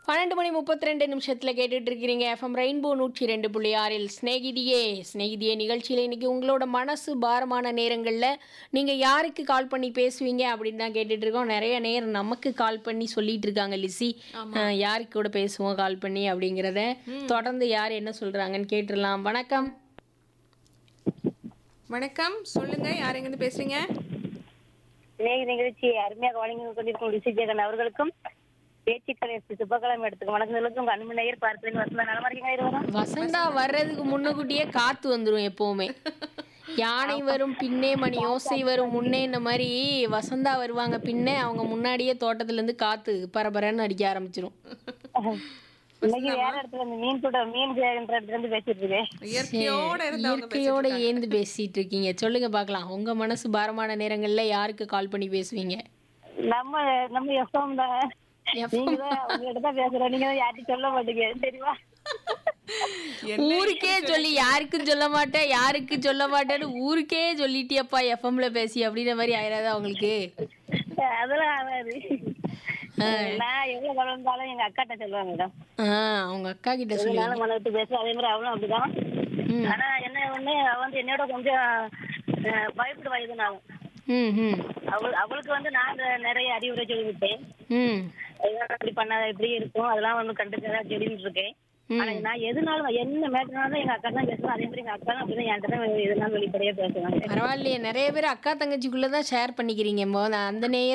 பன்னெண்டு மணி முப்பத்தி ரெண்டு நிமிஷத்தில் கேட்டுட்டு இருக்கிறீங்க எஃப்எம் ரெயின்போ நூற்றி ரெண்டு புள்ளி ஆறில் ஸ்நேகிதியே ஸ்நேகிதியே நிகழ்ச்சியில் இன்னைக்கு உங்களோட மனசு பாரமான நேரங்களில் நீங்கள் யாருக்கு கால் பண்ணி பேசுவீங்க அப்படின்னு தான் கேட்டுட்டு இருக்கோம் நிறைய நேரம் நமக்கு கால் பண்ணி சொல்லிட்டு இருக்காங்க லிசி அஹ், யாருக்கு கூட பேசுவோம் கால் பண்ணி அப்படிங்கிறத தொடர்ந்து யார் என்ன சொல்றாங்கன்னு கேட்டுடலாம் வணக்கம் வணக்கம் சொல்லுங்க யார் எங்கிருந்து பேசுறீங்க இன்னைக்கு நிகழ்ச்சி அருமையாக வழங்கி கொண்டிருக்கும் ரிஷி ஜெகன் அவர்களுக்கும் பேச்சுக்களை சுபகலம் எடுத்துக்கும் வணக்கங்களுக்கும் அன்பு நேயர் பார்த்து வசந்தா நலமா இருக்கீங்க இருவரும் வசந்தா வர்றதுக்கு முன்னுக்கூட்டியே காத்து வந்துடும் எப்பவுமே யானை வரும் பின்னே மணி ஓசை வரும் முன்னே இந்த மாதிரி வசந்தா வருவாங்க பின்னே அவங்க முன்னாடியே தோட்டத்துல இருந்து காத்து பரபரன்னு அடிக்க ஆரம்பிச்சிரும் இன்னைக்கு வேற இடத்துல இருந்து மீன் கூட மீன் என்ற இடத்துல இருந்து பேசிட்டு இருக்கேன் இயற்கையோட இருந்து அவங்க இயற்கையோட ஏந்து பேசிட்டு இருக்கீங்க சொல்லுங்க பார்க்கலாம் உங்க மனசு பாரமான நேரங்கள்ல யாருக்கு கால் பண்ணி பேசுவீங்க நம்ம நம்ம எஃப்எம் தான் நீங்க தான் உங்ககிட்ட தான் பேசுறோம் நீங்க தான் யார்ட்டும் சொல்ல மாட்டீங்க தெரியுமா என்ன ஊருக்கே சொல்லி யாருக்கும் சொல்ல மாட்டேன் யாருக்கு சொல்ல மாட்டேன்னு ஊருக்கே சொல்லிட்டியப்பா எஃப்எம்ல பேசி அப்படின்ற மாதிரி ஆயிராதா உங்களுக்கு அதெல்லாம் ஆகாது நான் எவ்வளவு வளர்ந்தாலும் எங்க அக்காட்ட சொல்லுவாங்க மேடம் ஆ அவங்க அக்கா கிட்ட சொல்லி நானும் மனவிட்டு பேசுறேன் அதே மாதிரி அவளும் அப்படிதான் ம். ஆனா என்ன ஒண்ணு அவ வந்து என்னோட கொஞ்சம் அஹ், பயப்படு வயதுனாலும் ம் ம் அவள் அவளுக்கு வந்து நான் நிறைய அறிவுரை சொல்லிவிட்டேன் ம் இதெல்லாம் இப்படி பண்ணாத இப்படி இருக்கும் அதெல்லாம் ஒண்ணு கண்டுக்காத சொல்லிட்டு இருக்கேன் ஆனா நான் எதுனாலும் என்ன மேட்டர்னாலும் எங்க அக்கா தான் பேசுவேன் அதே மாதிரி எங்க அக்கா தான் அப்படிதான் என்கிட்ட தான் எதுனாலும் வெளிப்படையா பேசுவாங்க பரவாயில்லையே நிறைய பேர் அக்கா தங்கச்சிக்குள்ள தான் ஷேர் பண்ணிக்கிறீங்க மொத அந்த நேயர்